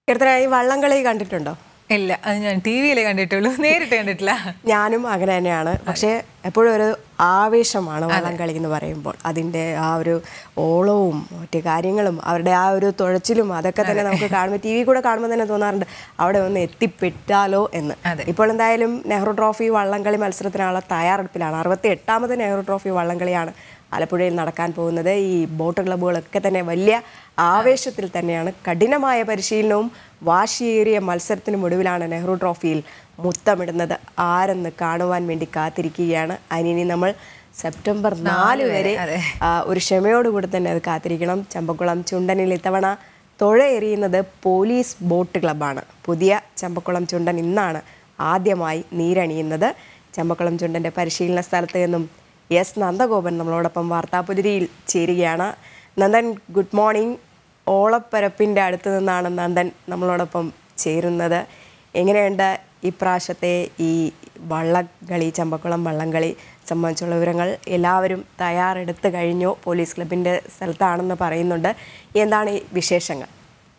കീർത്തന ഈ വള്ളംകളി കണ്ടിട്ടുണ്ടോ ഇല്ല അത് ഞാൻ ടി വിയിലേ കണ്ടിട്ടുള്ളൂ നേരിട്ട് കണ്ടിട്ടില്ല ഞാനും അങ്ങനെ തന്നെയാണ് പക്ഷേ എപ്പോഴും ഒരു ആവേശമാണ് വള്ളംകളി എന്ന് പറയുമ്പോൾ അതിൻ്റെ ആ ഒരു ഓളവും മറ്റു കാര്യങ്ങളും അവരുടെ ആ ഒരു തുഴച്ചിലും അതൊക്കെ തന്നെ നമുക്ക് കാണുമ്പോൾ ടി വി കൂടെ കാണുമ്പോൾ തന്നെ തോന്നാറുണ്ട് അവിടെ ഒന്ന് എത്തിപ്പെട്ടാലോ എന്ന് അതെ. ഇപ്പോൾ എന്തായാലും നെഹ്റു ട്രോഫി വള്ളംകളി മത്സരത്തിനുള്ള തയ്യാറെടുപ്പിലാണ് അറുപത്തി എട്ടാമത് നെഹ്റു ട്രോഫി വള്ളംകളിയാണ് ആലപ്പുഴയിൽ നടക്കാൻ പോകുന്നത് ഈ ബോട്ട് ക്ലബ്ബുകളൊക്കെ തന്നെ വലിയ ആവേശത്തിൽ തന്നെയാണ് കഠിനമായ പരിശീലനവും വാശിയേറിയ മത്സരത്തിനും ഒടുവിലാണ് നെഹ്റു ട്രോഫിയിൽ മുത്തമിടുന്നത് ആരെന്ന് കാണുവാൻ വേണ്ടി കാത്തിരിക്കുകയാണ് അതിനി നമ്മൾ സെപ്റ്റംബർ നാല് വരെ അതെ. ആ, ഒരു ക്ഷമയോടുകൂടി തന്നെ അത് കാത്തിരിക്കണം ചമ്പക്കുളം ചുണ്ടനിൽ ഇത്തവണ തുഴ എറിയുന്നത് പോലീസ് ബോട്ട് ക്ലബ്ബാണ് പുതിയ ചമ്പക്കുളം ചുണ്ടൻ ഇന്നാണ് ആദ്യമായി നീരണിയുന്നത് ചമ്പക്കുളം ചുണ്ടൻ്റെ പരിശീലന സ്ഥലത്ത് നിന്നും എസ് നന്ദഗോപൻ നമ്മളോടൊപ്പം വാർത്താപുതിരിയിൽ ചേരുകയാണ് നന്ദൻ ഗുഡ് മോർണിംഗ് ഓളപ്പരപ്പിൻ്റെ അടുത്ത് നിന്നാണ് നന്ദൻ നമ്മളോടൊപ്പം ചേരുന്നത് എങ്ങനെയുണ്ട് ഇപ്രാവശ്യത്തെ ഈ വള്ളംകളി ചമ്പക്കുളം വള്ളംകളി സംബന്ധിച്ചുള്ള വിവരങ്ങൾ എല്ലാവരും തയ്യാറെടുത്ത് കഴിഞ്ഞു പോലീസ് ക്ലബിൻ്റെ സ്ഥലത്താണെന്ന് പറയുന്നുണ്ട് എന്താണ് ഈ വിശേഷങ്ങൾ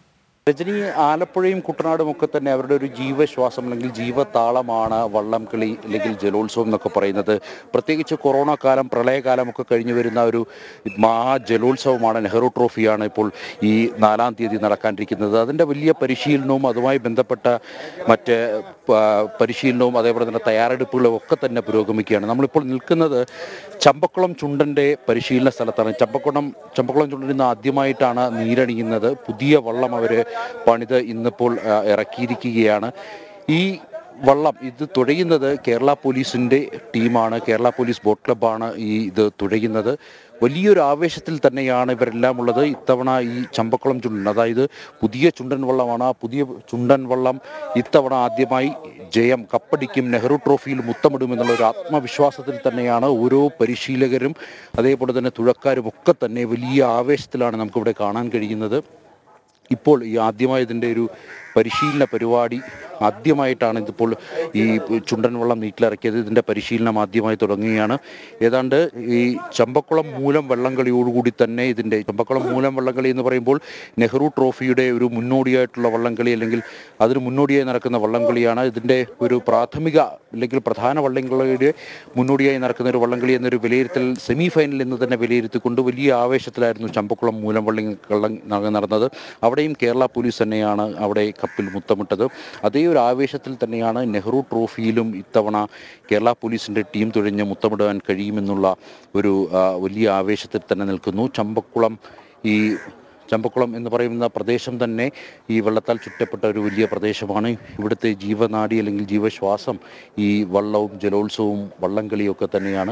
രജനി ആലപ്പുഴയും കുട്ടനാടും ഒക്കെ തന്നെ അവരുടെ ഒരു ജീവശ്വാസം അല്ലെങ്കിൽ ജീവതാളമാണ് വള്ളംകളി അല്ലെങ്കിൽ ജലോത്സവം എന്നൊക്കെ പറയുന്നത് പ്രത്യേകിച്ച് കൊറോണ കാലം പ്രളയകാലം ഒക്കെ കഴിഞ്ഞു വരുന്ന ഒരു മഹാ ജലോത്സവമാണ് നെഹ്റു ട്രോഫിയാണ് ഇപ്പോൾ ഈ നാലാം തീയതി നടക്കാനിരിക്കുന്നത് അതിൻ്റെ വലിയ പരിശീലനവും അതുമായി ബന്ധപ്പെട്ട മറ്റ് പ- പരിശീലനവും അതേപോലെ തന്നെ തയ്യാറെടുപ്പുകളും ഒക്കെ തന്നെ പുരോഗമിക്കുകയാണ് നമ്മളിപ്പോൾ നിൽക്കുന്നത് ചമ്പക്കുളം ചുണ്ടൻ്റെ പരിശീലന സ്ഥലത്താണ് ചമ്പക്കുളം ചമ്പക്കുളം ചുണ്ടൻ ഇന്ന് ആദ്യമായിട്ടാണ് നീരണിയുന്നത് പുതിയ വള്ളം അവർ പണിത് ഇന്നിപ്പോൾ ആ, ഇറക്കിയിരിക്കുകയാണ് ഈ വള്ളം ഇത് തുഴയുന്നത് കേരള പോലീസിൻ്റെ ടീമാണ് കേരള പോലീസ് ബോട്ട് ക്ലബ്ബാണ് ഈ ഇത് തുഴയുന്നത് വലിയൊരു ആവേശത്തിൽ തന്നെയാണ് ഇവരെല്ലാം ഉള്ളത് ഇത്തവണ ഈ ചമ്പക്കുളം ചുണ്ടൻ അതായത് പുതിയ ചുണ്ടൻ വള്ളമാണ് ആ പുതിയ ചുണ്ടൻ വള്ളം ഇത്തവണ ആദ്യമായി ജയം കപ്പടിക്കും നെഹ്റു ട്രോഫിയിൽ മുത്തമിടും എന്നുള്ള ഒരു ആത്മവിശ്വാസത്തിൽ തന്നെയാണ് ഓരോ പരിശീലകരും അതേപോലെ തന്നെ തുഴക്കാരും ഒക്കെ തന്നെ വലിയ ആവേശത്തിലാണ് നമുക്കിവിടെ കാണാൻ കഴിയുന്നത് ഇപ്പോൾ ഈ ആദ്യമായി ഇതിൻ്റെ ഒരു പരിശീലന പരിപാടി ആദ്യമായിട്ടാണ് ഇതിപ്പോൾ ഈ ചുണ്ടൻ വെള്ളം നീറ്റിലിറക്കിയത് ഇതിൻ്റെ പരിശീലനം ആദ്യമായി തുടങ്ങുകയാണ് ഏതാണ്ട് ഈ ചമ്പക്കുളം മൂലം വള്ളംകളിയോടുകൂടി തന്നെ ഇതിൻ്റെ ചമ്പക്കുളം മൂലം വള്ളംകളി എന്ന് പറയുമ്പോൾ നെഹ്റു ട്രോഫിയുടെ ഒരു മുന്നോടിയായിട്ടുള്ള വള്ളംകളി അല്ലെങ്കിൽ അതിന് മുന്നോടിയായി നടക്കുന്ന വള്ളംകളിയാണ് ഇതിൻ്റെ ഒരു പ്രാഥമിക അല്ലെങ്കിൽ പ്രധാന വള്ളംകളിയുടെ മുന്നോടിയായി നടക്കുന്ന ഒരു വള്ളംകളി എന്നൊരു വിലയിരുത്തൽ സെമി ഫൈനൽ എന്ന് തന്നെ വിലയിരുത്തിക്കൊണ്ട് വലിയ ആവേശത്തിലായിരുന്നു ചമ്പക്കുളം മൂലം വള്ളം കള്ളം നടന്നത് അവിടെയും കേരള പോലീസ് തന്നെയാണ് അവിടെ കപ്പിൽ മുത്തമിട്ടത് അതേ ഒരു ആവേശത്തിൽ തന്നെയാണ് നെഹ്റു ട്രോഫിയിലും ഇത്തവണ കേരള പോലീസിൻ്റെ ടീം തുഴഞ്ഞ് മുത്തമിടാൻ കഴിയുമെന്നുള്ള ഒരു ആ, വലിയ ആവേശത്തിൽ തന്നെ നിൽക്കുന്നു ചമ്പക്കുളം ഈ ചമ്പക്കുളം എന്ന് പറയുന്ന പ്രദേശം തന്നെ ഈ വെള്ളത്താൽ ചുറ്റപ്പെട്ട ഒരു വലിയ പ്രദേശമാണ് ഇവിടുത്തെ ജീവനാടി അല്ലെങ്കിൽ ജീവശ്വാസം ഈ വള്ളവും ജലോത്സവവും വള്ളംകളിയും ഒക്കെ തന്നെയാണ്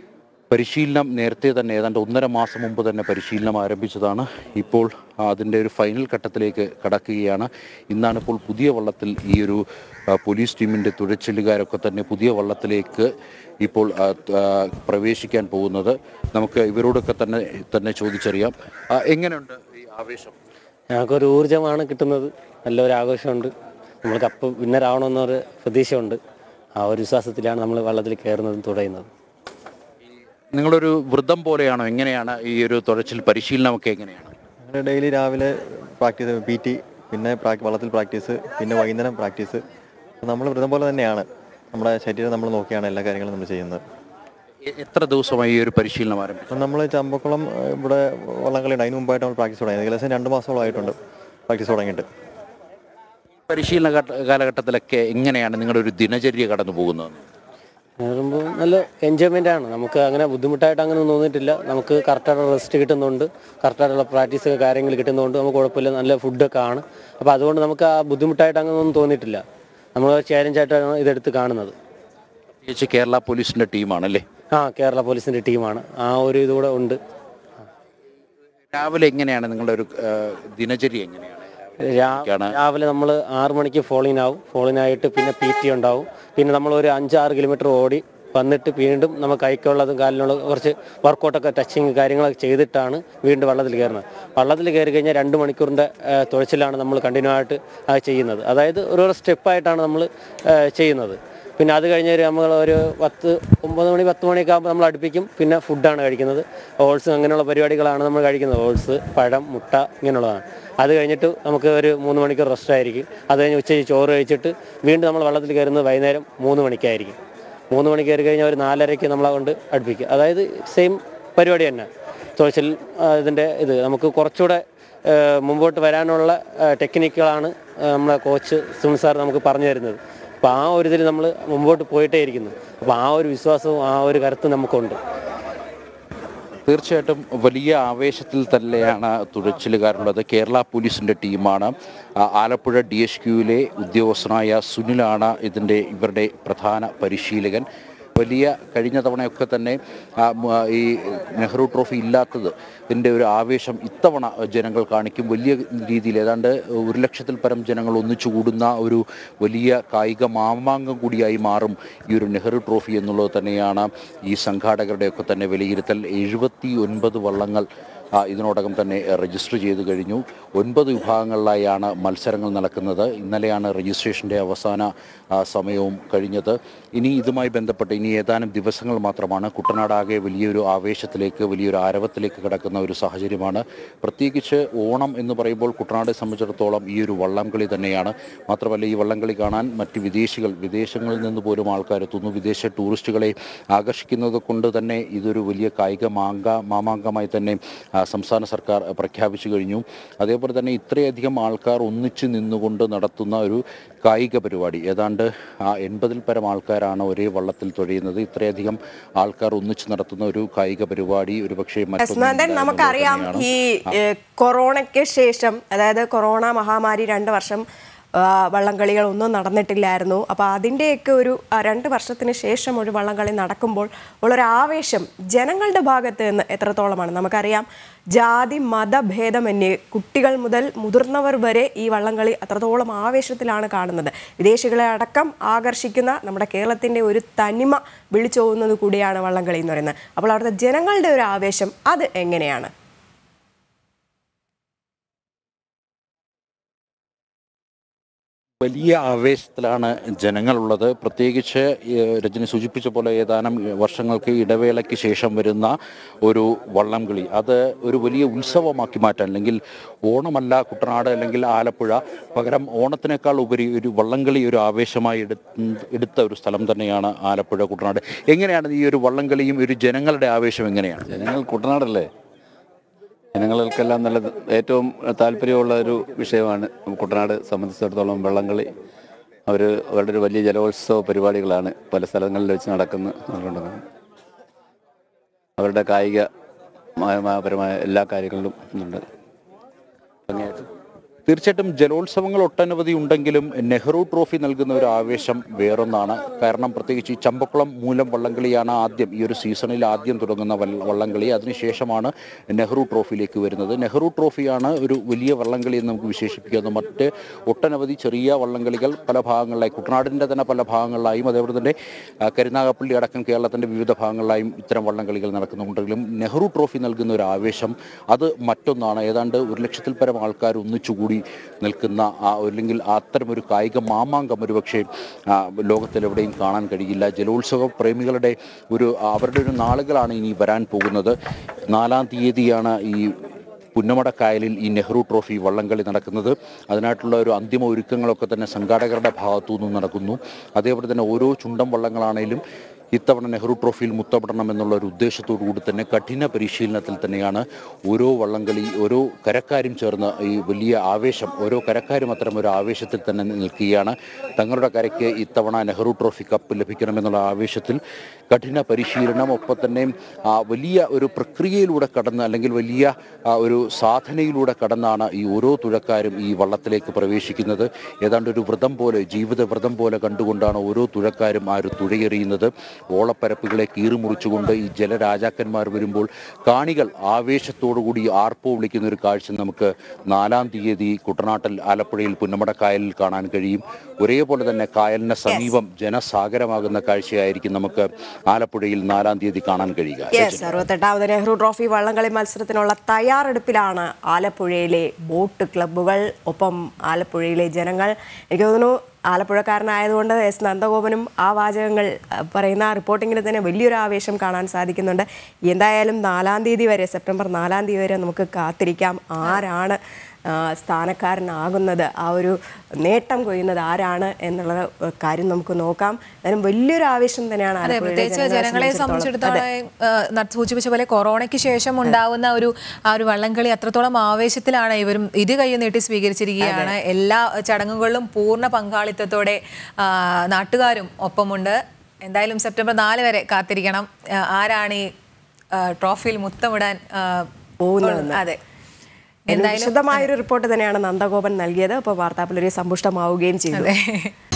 പരിശീലനം നേരത്തെ തന്നെ ഏതാണ്ട് ഒന്നര മാസം മുമ്പ് തന്നെ പരിശീലനം ആരംഭിച്ചതാണ് ഇപ്പോൾ അതിൻ്റെ ഒരു ഫൈനൽ ഘട്ടത്തിലേക്ക് കടക്കുകയാണ് ഇന്നാണ് ഇപ്പോൾ പുതിയ വള്ളത്തിൽ ഈ ഒരു ആ, പോലീസ് ടീമിൻ്റെ തുഴച്ചിലുകാരൊക്കെ തന്നെ പുതിയ വള്ളത്തിലേക്ക് ഇപ്പോൾ ആ, ആ, പ്രവേശിക്കാൻ പോകുന്നത് നമുക്ക് ഇവരോടൊക്കെ തന്നെ തന്നെ ചോദിച്ചറിയാം ആ, എങ്ങനെയുണ്ട് ഈ ആവേശം ഞങ്ങൾക്കൊരു ഊർജ്ജമാണ് കിട്ടുന്നത് നല്ലൊരു ആഘോഷമുണ്ട് നമ്മൾ കപ്പ് വിന്നറാവണമെന്നൊരു പ്രതീക്ഷയുണ്ട് ആ ഒരു വിശ്വാസത്തിലാണ് നമ്മൾ വെള്ളത്തിൽ കയറുന്നതും തുടയുന്നതും നിങ്ങളൊരു വൃദ്ധം പോലെയാണോ എങ്ങനെയാണ് ഈ ഒരു തുഴച്ചിൽ പരിശീലനമൊക്കെ എങ്ങനെയാണ് ഞങ്ങൾ ഡെയിലി രാവിലെ പ്രാക്ടീസ് പി ടി പിന്നെ പ്രാക്- വള്ളത്തിൽ പ്രാക്ടീസ് പിന്നെ വൈകുന്നേരം പ്രാക്ടീസ് നമ്മൾ വ്രതം പോലെ തന്നെയാണ് നമ്മുടെ ശരീരം നമ്മൾ നോക്കിയാണ് എല്ലാ കാര്യങ്ങളും നമ്മൾ ചെയ്യുന്നത് എ- എത്ര ദിവസമായി ഈ ഒരു പരിശീലനം ആരംഭിച്ചു അപ്പം നമ്മൾ ചമ്പക്കുളം ഏഹ്, ഇവിടെ വള്ളംകളിയുണ്ട് അതിന് മുമ്പായിട്ട് നമ്മൾ പ്രാക്ടീസ് തുടങ്ങി ഏകദേശം രണ്ട് മാസത്തോളമായിട്ടുണ്ട് പ്രാക്ടീസ് തുടങ്ങിയിട്ട് പരിശീലന ഘട്ട- കാലഘട്ടത്തിലൊക്കെ എങ്ങനെയാണ് നിങ്ങളുടെ ഒരു ദിനചര്യ കടന്നു പോകുന്നത് കയറുമ്പോൾ നല്ല എൻജോയ്മെൻ്റ് ആണ് നമുക്ക് അങ്ങനെ ബുദ്ധിമുട്ടായിട്ട് അങ്ങനെ ഒന്നും തോന്നിയിട്ടില്ല നമുക്ക് കറക്റ്റായിട്ട് റെസ്റ്റ് കിട്ടുന്നുണ്ട് കറക്റ്റായിട്ടുള്ള പ്രാക്ടീസ് കാര്യങ്ങൾ കിട്ടുന്നതുകൊണ്ട് നമുക്ക് കുഴപ്പമില്ല നല്ല ഫുഡൊക്കെ ആണ് അപ്പോൾ അതുകൊണ്ട് നമുക്ക് ആ ബുദ്ധിമുട്ടായിട്ട് അങ്ങനെ ഒന്നും തോന്നിയിട്ടില്ല നമ്മൾ ചാലഞ്ചായിട്ടാണ് ഇതെടുത്ത് കാണുന്നത് പ്രത്യേകിച്ച് കേരള പോലീസിന്റെ ടീമാണല്ലേ ആ കേരള പോലീസിൻ്റെ ടീമാണ് ആ ഒരു ഇതുകൂടെ ഉണ്ട് രാവിലെ എങ്ങനെയാണ് നിങ്ങളുടെ ഒരു ആ, ദിനചര്യ എങ്ങനെയാണ് രാ- രാവിലെ നമ്മൾ ആറ് മണിക്ക് ഫോളിൻ ആവും ഫോളിൻ ആയിട്ട് പിന്നെ പി ടി ഉണ്ടാവും പിന്നെ നമ്മൾ ഒരു അഞ്ചാറ് കിലോമീറ്റർ ഓടി വന്നിട്ട് വീണ്ടും നമുക്ക് കൈക്കുള്ളതും കാലിനുള്ള കുറച്ച് വർക്കൗട്ടൊക്കെ ടച്ചിങ് കാര്യങ്ങളൊക്കെ ചെയ്തിട്ടാണ് വീണ്ടും വള്ളത്തിൽ കയറുന്നത് വള്ളത്തിൽ കയറി കഴിഞ്ഞാൽ രണ്ട് മണിക്കൂറിൻ്റെ ആ, തുഴച്ചിലാണ് നമ്മൾ കണ്ടിന്യൂ ആയിട്ട് ആ, ചെയ്യുന്നത് അതായത് ഓരോരോ സ്റ്റെപ്പായിട്ടാണ് നമ്മൾ ചെയ്യുന്നത് പിന്നെ അത് കഴിഞ്ഞ് ഒരു നമ്മൾ ഒരു പത്ത് ഒമ്പത് മണി പത്ത് മണിയൊക്കെ ആകുമ്പോൾ നമ്മൾ അടുപ്പിക്കും പിന്നെ ഫുഡാണ് കഴിക്കുന്നത് ഓൾസ് അങ്ങനെയുള്ള പരിപാടികളാണ് നമ്മൾ കഴിക്കുന്നത് ഓൾസ് പഴം മുട്ട ഇങ്ങനെയുള്ളതാണ് അത് കഴിഞ്ഞിട്ട് നമുക്ക് ഒരു മൂന്ന് മണിക്കൂർ റെസ്റ്റ് ആയിരിക്കും അത് കഴിഞ്ഞ് ഉച്ചയ്ക്ക് ചോറ് കഴിച്ചിട്ട് വീണ്ടും നമ്മൾ വെള്ളത്തിൽ കയറുന്നത് വൈകുന്നേരം മൂന്ന് മണിക്കായിരിക്കും മൂന്ന് മണിക്ക് കയറി കഴിഞ്ഞാൽ ഒരു നാലരയ്ക്ക് നമ്മളെ കൊണ്ട് അടുപ്പിക്കുക അതായത് സെയിം പരിപാടി തന്നെ സോഷ്യൽ ഇതിൻ്റെ ഇത് നമുക്ക് കുറച്ചുകൂടെ ആ, മുമ്പോട്ട് വരാനുള്ള ആ, ടെക്നിക്കുകളാണ് ആ, നമ്മളെ കോച്ച് സുനിൽ സാർ നമുക്ക് പറഞ്ഞു തരുന്നത് അപ്പോൾ ആ ഒരു ഇതിൽ നമ്മൾ മുമ്പോട്ട് പോയിട്ടേ ഇരിക്കുന്നു അപ്പോൾ ആ ഒരു വിശ്വാസവും ആ ഒരു കരുത്തും നമുക്കുണ്ട് തീർച്ചയായിട്ടും വലിയ ആവേശത്തിൽ തന്നെയാണ് തുഴച്ചിലുകാരുള്ളത് കേരള പോലീസിൻ്റെ ടീമാണ് ആ, ആലപ്പുഴ ഡി എച്ച് ക്യൂവിലെ ഉദ്യോഗസ്ഥനായ സുനിലാണ് ഇതിൻ്റെ ഇവരുടെ പ്രധാന പരിശീലകൻ വലിയ കഴിഞ്ഞ തവണയൊക്കെ തന്നെ ആ, മ, ഈ നെഹ്റു ട്രോഫി ഇല്ലാത്തത് ഇതിൻ്റെ ഒരു ആവേശം ഇത്തവണ ജനങ്ങൾ കാണിക്കും വലിയ രീതിയിൽ ഏതാണ്ട് ഒരു ലക്ഷത്തിൽ പരം ജനങ്ങൾ ഒന്നിച്ചു കൂടുന്ന ഒരു വലിയ കായിക മാമാങ്കം കൂടിയായി മാറും ഈ ഒരു നെഹ്റു ട്രോഫി എന്നുള്ളത് തന്നെയാണ് ഈ സംഘാടകരുടെയൊക്കെ തന്നെ വിലയിരുത്തൽ എഴുപത്തി ഒൻപത് വള്ളങ്ങൾ ആ, ഇതിനോടകം തന്നെ രജിസ്റ്റർ ചെയ്ത് കഴിഞ്ഞു ഒൻപത് വിഭാഗങ്ങളിലായാണ് മത്സരങ്ങൾ നടക്കുന്നത് ഇന്നലെയാണ് രജിസ്ട്രേഷൻ്റെ അവസാന ആ, സമയവും കഴിഞ്ഞത് ഇനി ഇതുമായി ബന്ധപ്പെട്ട് ഇനി ഏതാനും ദിവസങ്ങൾ മാത്രമാണ് കുട്ടനാടാകെ വലിയൊരു ആവേശത്തിലേക്ക് വലിയൊരു ആരവത്തിലേക്ക് കിടക്കുന്ന ഒരു സാഹചര്യമാണ് പ്രത്യേകിച്ച് ഓണം എന്ന് പറയുമ്പോൾ കുട്ടനാടെ സംബന്ധിച്ചിടത്തോളം ഈ ഒരു വള്ളംകളി തന്നെയാണ് മാത്രമല്ല ഈ വള്ളംകളി കാണാൻ മറ്റ് വിദേശികൾ വിദേശങ്ങളിൽ നിന്ന് പോലും ആൾക്കാർ എത്തുന്നു വിദേശ ടൂറിസ്റ്റുകളെ ആകർഷിക്കുന്നത് കൊണ്ട് തന്നെ ഇതൊരു വലിയ കായിക മാങ്ക മാമാങ്കമായി തന്നെ ആ, സംസ്ഥാന സർക്കാർ പ്രഖ്യാപിച്ചു കഴിഞ്ഞു അതേപോലെ തന്നെ ഇത്രയധികം ആൾക്കാർ ഒന്നിച്ചു നിന്നുകൊണ്ട് നടത്തുന്ന ഒരു കായിക പരിപാടി ഏതാണ്ട് ആ എൺപതിൽ പരം ആൾക്കാരാണ് ഒരേ വള്ളത്തിൽ തുഴയുന്നത് ഇത്രയധികം ആൾക്കാർ ഒന്നിച്ചു നടത്തുന്ന ഒരു കായിക പരിപാടി ഒരു പക്ഷേ യസ്നന്ദൻ നമുക്കറിയാം ഈ ഏഹ്, കൊറോണയ്ക്ക് ശേഷം അതായത് കൊറോണ മഹാമാരി രണ്ട് വർഷം ആ, വള്ളംകളികൾ ഒന്നും നടന്നിട്ടില്ലായിരുന്നു അപ്പോൾ അതിൻ്റെയൊക്കെ ഒരു ആ, രണ്ട് വർഷത്തിന് ശേഷം ഒരു വള്ളംകളി നടക്കുമ്പോൾ ഉള്ളൊരു ആവേശം ജനങ്ങളുടെ ഭാഗത്ത് നിന്ന് എത്രത്തോളമാണ് നമുക്കറിയാം ജാതി മതഭേദമന്യേ കുട്ടികൾ മുതൽ മുതിർന്നവർ വരെ ഈ വള്ളംകളി അത്രത്തോളം ആവേശത്തിലാണ് കാണുന്നത് വിദേശികളെ അടക്കം ആകർഷിക്കുന്ന നമ്മുടെ കേരളത്തിൻ്റെ ഒരു തനിമ വിളിച്ചോകുന്നത് കൂടിയാണ് വള്ളംകളി എന്ന് പറയുന്നത് അപ്പോൾ അവിടുത്തെ ജനങ്ങളുടെ ഒരു ആവേശം അത് എങ്ങനെയാണ് വലിയ ആവേശത്തിലാണ് ജനങ്ങളുള്ളത് പ്രത്യേകിച്ച് ഏഹ്, രജനി സൂചിപ്പിച്ച പോലെ ഏതാനും വർഷങ്ങൾക്ക് ഇടവേളയ്ക്ക് ശേഷം വരുന്ന ഒരു വള്ളംകളി അത് ഒരു വലിയ ഉത്സവമാക്കി മാറ്റാൻ അല്ലെങ്കിൽ ഓണമല്ല കുട്ടനാട് അല്ലെങ്കിൽ ആലപ്പുഴ പകരം ഓണത്തിനേക്കാൾ ഉപരി ഒരു വള്ളംകളി ഒരു ആവേശമായി എടുത്ത് എടുത്ത ഒരു സ്ഥലം തന്നെയാണ് ആലപ്പുഴ കുട്ടനാട് എങ്ങനെയാണ് ഈ ഒരു വള്ളംകളിയും ഒരു ജനങ്ങളുടെ ആവേശം എങ്ങനെയാണ് ജനങ്ങൾ കുട്ടനാടല്ലേ ജനങ്ങൾക്കെല്ലാം നല്ല ഏറ്റവും താല്പര്യമുള്ള ഒരു വിഷയമാണ് കുട്ടനാട് സംബന്ധിച്ചിടത്തോളം വള്ളംകളി അവർ അവരുടെ ഒരു വലിയ ജലോത്സവ പരിപാടികളാണ് പല സ്ഥലങ്ങളിൽ വെച്ച് നടക്കുന്നത് അതുകൊണ്ട് അവരുടെ കായിക പരമായ എല്ലാ കാര്യങ്ങളിലും ഉണ്ട് ഭംഗിയായിട്ട് തീർച്ചയായിട്ടും ജലോത്സവങ്ങൾ ഒട്ടനവധി ഉണ്ടെങ്കിലും നെഹ്റു ട്രോഫി നൽകുന്ന ഒരു ആവേശം വേറൊന്നാണ് കാരണം പ്രത്യേകിച്ച് ഈ ചമ്പക്കുളം മൂലം വള്ളംകളിയാണ് ആദ്യം ഈ ഒരു സീസണിൽ ആദ്യം തുടങ്ങുന്ന വള്ള- വള്ളംകളി അതിനുശേഷമാണ് നെഹ്റു ട്രോഫിയിലേക്ക് വരുന്നത് നെഹ്റു ട്രോഫിയാണ് ഒരു വലിയ വള്ളംകളി എന്ന് നമുക്ക് വിശേഷിപ്പിക്കുന്നത് മറ്റ് ഒട്ടനവധി ചെറിയ വള്ളംകളികൾ പല ഭാഗങ്ങളിലായി കുട്ടനാടിൻ്റെ തന്നെ പല ഭാഗങ്ങളിലായും അതേപോലെ തന്നെ ആ, കരുനാഗപ്പള്ളി അടക്കം കേരളത്തിൻ്റെ വിവിധ ഭാഗങ്ങളിലായും ഇത്തരം വള്ളംകളികൾ നടക്കുന്നുണ്ടെങ്കിലും നെഹ്റു ട്രോഫി നൽകുന്ന ഒരു ആവേശം അത് മറ്റൊന്നാണ് ഏതാണ്ട് ഒരു ലക്ഷത്തിൽ പരം ആൾക്കാർ ഒന്നിച്ചുകൂടി നിൽക്കുന്ന ആ അല്ലെങ്കിൽ അത്തരം ഒരു കായിക മാമാങ്കം ഒരുപക്ഷെ ആ, ലോകത്തിലെവിടെയും കാണാൻ കഴിയില്ല ജലോത്സവ പ്രേമികളുടെ ഒരു അവരുടെ ഒരു നാളുകളാണ് ഇനി വരാൻ പോകുന്നത് നാലാം തീയതിയാണ് ഈ പുന്നമടക്കായലിൽ ഈ നെഹ്റു ട്രോഫി വള്ളംകളി നടക്കുന്നത് അതിനായിട്ടുള്ള ഒരു അന്തിമ ഒരുക്കങ്ങളൊക്കെ തന്നെ സംഘാടകരുടെ ഭാഗത്തു നിന്നും നടക്കുന്നു അതേപോലെ തന്നെ ഓരോ ചുണ്ടൻ വള്ളങ്ങളാണേലും ഇത്തവണ നെഹ്റു ട്രോഫിയിൽ മുത്തപ്പെടണം എന്നുള്ള ഒരു ഉദ്ദേശത്തോടു കൂടി തന്നെ കഠിന പരിശീലനത്തിൽ തന്നെയാണ് ഓരോ വള്ളംകളി ഓരോ കരക്കാരും ചേർന്ന് ഈ വലിയ ആവേശം ഓരോ കരക്കാരും അത്തരം ഒരു ആവേശത്തിൽ തന്നെ നിൽക്കുകയാണ് തങ്ങളുടെ കരയ്ക്ക് ഇത്തവണ നെഹ്റു ട്രോഫി കപ്പ് ലഭിക്കണമെന്നുള്ള ആവേശത്തിൽ കഠിന പരിശീലനം ഒപ്പം തന്നെ ആ, വലിയ ഒരു പ്രക്രിയയിലൂടെ കടന്ന് അല്ലെങ്കിൽ വലിയ ആ, ഒരു സാധനയിലൂടെ കടന്നാണ് ഈ ഓരോ തുഴക്കാരും ഈ വള്ളത്തിലേക്ക് പ്രവേശിക്കുന്നത് ഏതാണ്ട് ഒരു വ്രതം പോലെ ജീവിത വ്രതം പോലെ കണ്ടുകൊണ്ടാണ് ഓരോ തുഴക്കാരും ആ ഒരു തുഴയെറിയുന്നത് ഓളപ്പരപ്പുകളെ കീറിമുറിച്ചുകൊണ്ട് ഈ ജലരാജാക്കന്മാർ വരുമ്പോൾ കാണികൾ ആവേശത്തോടുകൂടി ആർപ്പോ വിളിക്കുന്ന ഒരു കാഴ്ച നമുക്ക് നാലാം തീയതി കുട്ടനാട്ടിൽ ആലപ്പുഴയിൽ പുന്നമടക്കായലിൽ കാണാൻ കഴിയും ഒരേപോലെ തന്നെ കായലിന് സമീപം ജനസാഗരമാകുന്ന കാഴ്ചയായിരിക്കും നമുക്ക് ആലപ്പുഴയിൽ നാലാം തീയതി കാണാൻ കഴിയുക യെസ് അറുപത്തെട്ടാമത് നെഹ്റു ട്രോഫി വള്ളംകളി മത്സരത്തിനുള്ള തയ്യാറെടുപ്പിലാണ് ആലപ്പുഴയിലെ ബോട്ട് ക്ലബ്ബുകൾ ഒപ്പം ആലപ്പുഴയിലെ ജനങ്ങൾ എനിക്ക് തോന്നുന്നു ആലപ്പുഴക്കാരനായതുകൊണ്ട് എസ് നന്ദഗോപനും ആ വാചകങ്ങൾ ആ, പറയുന്ന ആ റിപ്പോർട്ടിങ്ങിൽ തന്നെ വലിയൊരു ആവേശം കാണാൻ സാധിക്കുന്നുണ്ട് എന്തായാലും നാലാം തീയതി വരെ സെപ്റ്റംബർ നാലാം തീയതി വരെ നമുക്ക് കാത്തിരിക്കാം ആരാണ് ആ, സ്ഥാനക്കാരനാകുന്നത് ആ ഒരു നേട്ടം കൊയ്യുന്നത് ആരാണ് എന്നുള്ള കാര്യം നമുക്ക് നോക്കാം എന്തായാലും വലിയൊരു ആവേശം തന്നെയാണ് അതെ ആലപ്പുഴയിലെ പ്രത്യേകിച്ച് ജനങ്ങളെ സംബന്ധിച്ചിടത്തോളം ഏഹ്, നട്ട് സൂചിപ്പിച്ച പോലെ കൊറോണയ്ക്ക് ശേഷം ഉണ്ടാവുന്ന ഒരു ആ ഒരു വള്ളംകളി അത്രത്തോളം ആവേശത്തിലാണ് ഇവരും ഇരു കൈ നീട്ടി സ്വീകരിച്ചിരിക്കുകയാണ് എല്ലാ ചടങ്ങുകളിലും പൂർണ്ണ പങ്കാളിത്തത്തോടെ ആ, നാട്ടുകാരും ഒപ്പമുണ്ട് എന്തായാലും സെപ്റ്റംബർ നാല് വരെ കാത്തിരിക്കണം ആ, ആരാണ് ഈ ആ, ട്രോഫിയിൽ മുത്തമിടാൻ ആ, പോകുന്നതെന്ന്. അതെ എന്തായാലും വിശദമായൊരു റിപ്പോർട്ട് തന്നെയാണ് നന്ദഗോപൻ നൽകിയത് അപ്പോൾ വാർത്താപ്പുലരി സമ്പുഷ്ടമാവുകയും ചെയ്തു അതെ